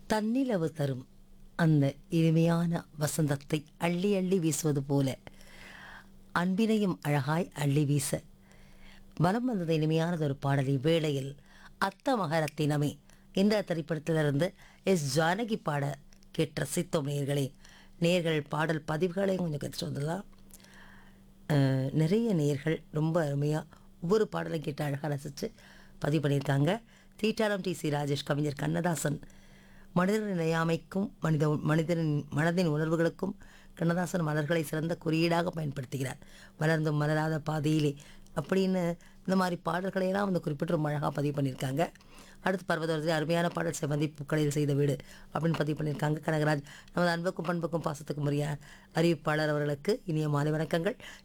தன்னிலவு தரும் அந்த இனிமையான வசந்தத்தை அள்ளி அள்ளி வீசுவது போல அன்பினையும் அழகாய் அள்ளி வீச வலம் வந்தது இனிமையானது ஒரு பாடல் வேளையில் அத்த மகரத்தினமே இந்த திரைப்படத்திலிருந்து எஸ் ஜானகி பாட கேட்டு ரசித்தோம் நேர்களே நேர்கள் பாடல் பதிவுகளையும் கொஞ்சம் கற்றுட்டு வந்துடலாம் அஹ், நிறைய நேர்கள் ரொம்ப அருமையாக ஒவ்வொரு பாடலையும் கேட்டு அழகாக ரசித்து பதிவு பண்ணியிருக்காங்க தீட்டாளம் டி சி ராஜேஷ் கவிஞர் கண்ணதாசன் மனிதனின் நிலையாமைக்கும் மனித மனிதனின் மனதின் உணர்வுகளுக்கும் கண்ணதாசன் மலர்களை சிறந்த குறியீடாக பயன்படுத்துகிறார் மலர்ந்தும் மலராத பாதையிலே அப்படின்னு இந்த மாதிரி பாடல்களையெல்லாம் வந்து குறிப்பிட்டு ரொம்ப அழகாக பதிவு பண்ணியிருக்காங்க அடுத்து பர்வதத்தில் அருமையான பாடல் செவந்தி பூக்களையில் செய்த வீடு அப்படின்னு பதிவு பண்ணியிருக்காங்க கனகராஜ் நமது அன்புக்கும் பண்புக்கும் பாசத்துக்கும் உரிய அறிவிப்பாளர் அவர்களுக்கு இனிய மாலை வணக்கங்கள்